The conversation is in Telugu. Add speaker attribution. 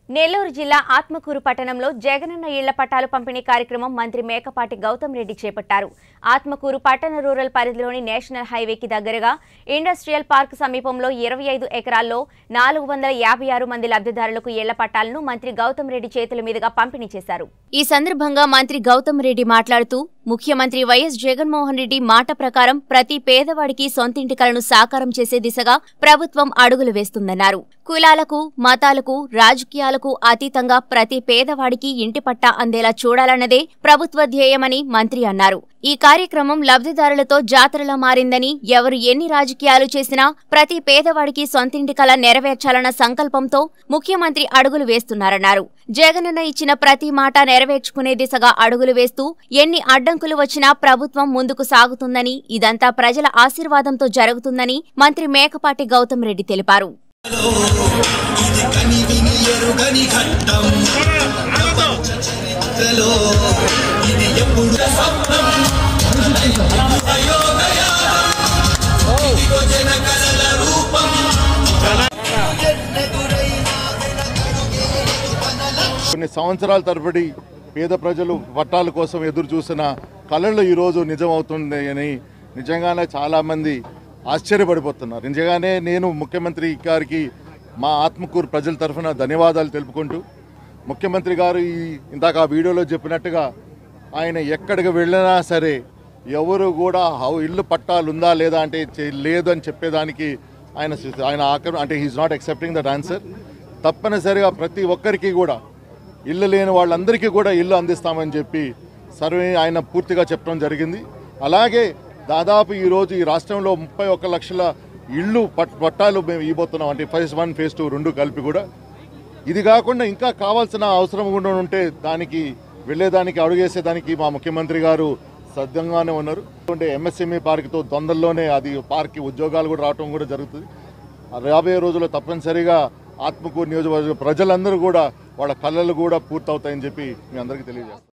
Speaker 1: నెల్లూరు జిల్లా ఆత్మకూరు పట్టణంలో జగనన్న ఇళ్ల పట్టాలు పంపిణీ కార్యక్రమం మంత్రి మేకపాటి గౌతమ్ రెడ్డి చేపట్టారు ఆత్మకూరు పట్టణ రూరల్ పరిధిలోని నేషనల్ హైవేకి దగ్గరగా ఇండస్ట్రియల్ పార్క్ సమీపంలో ఇరవై ఐదు ఎకరాల్లో నాలుగు వందల యాభై ఆరు మంది లబ్ధిదారులకు ఇళ్ల పట్టాలను మంత్రి గౌతమ్ రెడ్డి చేతుల మీదుగా పంపిణీ చేశారు ఈ సందర్భంగా మంత్రి గౌతమ్ రెడ్డి మాట్లాడుతూ ముఖ్యమంత్రి వైఎస్ జగన్మోహన్ రెడ్డి మాట ప్రకారం ప్రతి పేదవాడికి సొంతింటి కలను సాకారం చేసే దిశగా ప్రభుత్వం అడుగులు వేస్తుందన్నారు కులాలకు మతాలకు రాజకీయాలకు అతీతంగా ప్రతి పేదవాడికి ఇంటి పట్టా అందేలా చూడాలన్నదే ప్రభుత్వ ధ్యేయమని మంత్రి అన్నారు ఈ కార్యక్రమం లబ్ధిదారులతో జాతరలా మారిందని ఎవరు ఎన్ని రాజకీయాలు చేసినా ప్రతి పేదవాడికి సొంతింటి కల నెరవేర్చాలన్న సంకల్పంతో ముఖ్యమంత్రి అడుగులు వేస్తున్నారన్నారు జగనన్న ఇచ్చిన ప్రతి మాట నెరవేర్చుకునే దిశగా అడుగులు వేస్తూ ఎన్ని అడ్డంకులు వచ్చినా ప్రభుత్వం ముందుకు సాగుతుందని ఇదంతా ప్రజల ఆశీర్వాదంతో జరుగుతుందని మంత్రి మేకపాటి గౌతమ్ రెడ్డి తెలిపారు
Speaker 2: కొన్ని సంవత్సరాల తరబడి పేద ప్రజలు పట్టాల కోసం ఎదురు చూసిన కళలు ఈరోజు నిజమవుతుంది అని నిజంగానే చాలామంది ఆశ్చర్యపడిపోతున్నారు నిజంగానే నేను ముఖ్యమంత్రి గారికి మా ఆత్మకూరు ప్రజల తరఫున ధన్యవాదాలు తెలుపుకుంటూ ముఖ్యమంత్రి గారు ఈ ఇందాక ఆ వీడియోలో చెప్పినట్టుగా ఆయన ఎక్కడికి వెళ్ళినా సరే ఎవరు కూడా హౌ ఇల్లు పట్టాలు ఉందా లేదా అంటే చే- లేదు అని చెప్పేదానికి ఆయన ఆయన ఆక్ర అంటే he is not accepting that answer తప్పనిసరిగా ప్రతి ఒక్కరికి కూడా ఇల్లు లేని వాళ్ళందరికీ కూడా ఇల్లు అందిస్తామని చెప్పి సర్వే ఆయన పూర్తిగా చెప్పడం జరిగింది అలాగే దాదాపు ఈరోజు ఈ రాష్ట్రంలో ముప్పై ఒక్క లక్షల ఇళ్ళు పట్ పట్టాలు మేము ఇవ్వబోతున్నాం అంటే ఫేజ్ వన్ ఫేజ్ టూ రెండు కలిపి కూడా ఇది కాకుండా ఇంకా కావాల్సిన అవసరం కూడా ఉంటే దానికి వెళ్ళేదానికి అడుగేసేదానికి మా ముఖ్యమంత్రి గారు సిద్ధంగానే ఉన్నారు అంటే ఎంఎస్ఎంఈ పార్క్తో తొందరలోనే అది పార్క్కి ఉద్యోగాలు కూడా రావడం కూడా జరుగుతుంది రాబోయే రోజుల్లో తప్పనిసరిగా ఆత్మకూరు నియోజకవర్గ ప్రజలందరూ కూడా వాళ్ళ కళలు కూడా పూర్తవుతాయని చెప్పి మీ అందరికీ తెలియజేస్తాను